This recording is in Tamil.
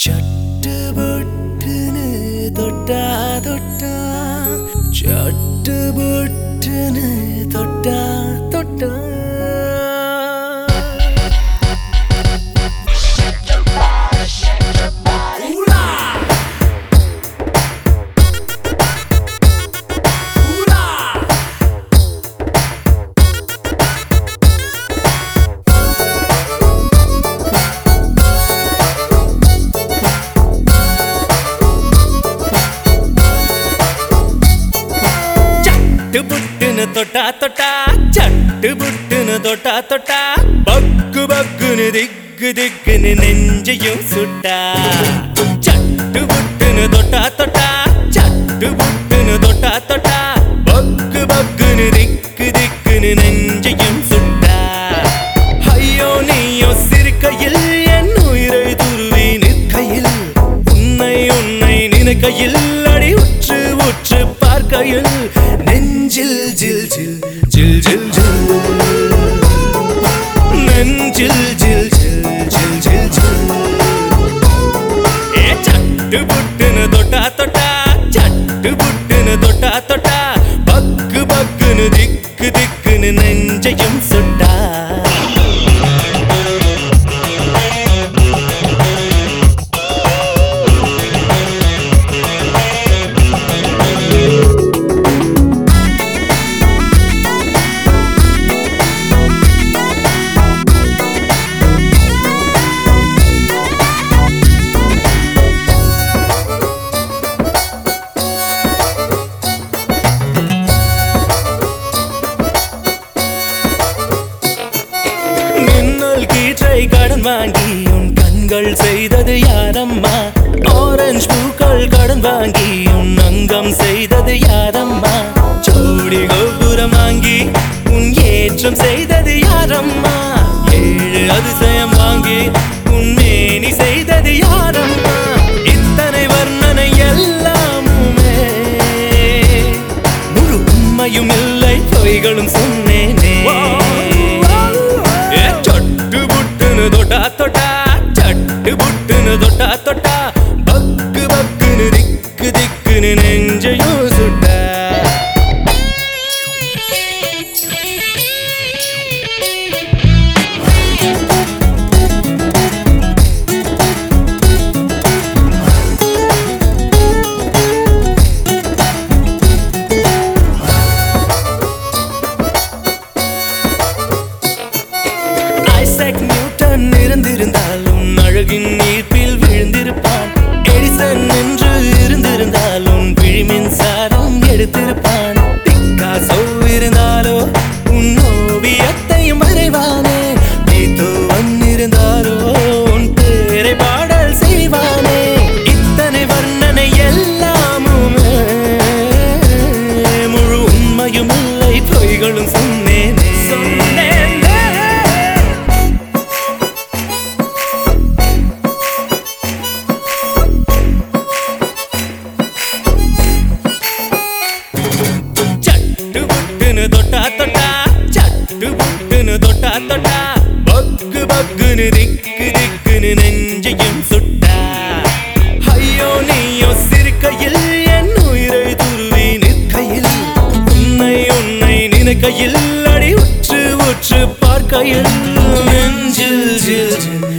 சட்டு புட்டுன்னு தொட்டா தொட்டா சட்டு புட்டுன்னு தொட்டா தொட்டா சட்டு புட்டுன்னு தொட்டா தொட்டா சட்டு புட்டுன்னு தொட்டா தொட்டா பக்கு பக்குன்னு திக்கு திக்குன்னு நெஞ்சையும் சுட்டா சட்டு புட்டுன்னு தொட்டா தொட்டா சட்டு புட்டுன்னு தொட்டா தொட்டா பக்கு பக்குன்னு திக்கு திக்குன்னு நெஞ்சையும் சுட்டா ஐயோ நீயோ சிரிக்கையில் என் உயிரை துருவி நிற்கையில் உன்னை உன்னை நினைக்கையில் அடி உற்று உற்று பார்க்கையில் நெஞ்சில் ஜில் ஜில் ஜில் ஜில் ஜில் நெஞ்சில் ஜில் ஜில் ஜில் ஜில் ஜில் ஏ சட்டு புட்டுன்னு தொட்டா தொட்டா சட்டு புட்டுன்னு தொட்டா தொட்டா பக்கு பக்குன்னு திக்கு திக்குன்னு நெஞ்சையும் சுட்டா மின்னல் கீற்றை கடன் வாங்கி உன் கண்கள் செய்தது யாரம்மா ஆரஞ்சு பூக்கள் கடன் வாங்கி உன் அங்கம் செய்தது யாரம்மா ஜோடி கோபுரம் வாங்கி உன் ஏற்றம் செய்தது யாரம்மா ஏழு அதிசயம் வாங்கி உன் மேனி செய்தது யாரம்மா இத்தனை வர்ணனை எல்லாமுமே முழு உண்மையும் இல்லை பொய்களும் சொன்னேனே ஏ சட்டு புட்டுன்னு தொட்டா தொட்டா சட்டு புட்டுன்னு தொட்டா தொட்டா பக்கு பக்குன்னு திக்கு திக்குன்னு நெஞ்சையும் சுட்டா ஐசக் நியூட்டன் இருந்திருந்தாலும் அழகின் ஈர்ப்பில் விழுந்திருப்பான் எடிசன் என்று இருந்திருந்தாலும் விழி மின்சாரம் எடுத்திருப்பான் பிக்காசோ இருந்தாலோ உன் ஓவியத்தையும் வரைவானே பீத்தோவன் இருந்தாலோ உன் பேரை பாடல் செய்வானே இத்தனை வர்ணனை எல்லாமுமே முழு உண்மையும் இல்லை பொய்களும் சொன்னேனே சொன்னேனே சட்டு புட்டுன்னு தொட்டா தொட்டா சட்டு புட்டுன்னு தொட்டா தொட்டா பக்கு பக்குன்னு திக்கு திக்குன்னு நெஞ்சையும் சுட்டா ஐயோ நீயோ சிரிக்கையில் என் உயிரை துருவி நிற்கையில் உன்னை உன்னை நினைக்கையில் அடி உற்று உற்று பார்க்கையில் நெஞ்சில் ஜில் ஜில்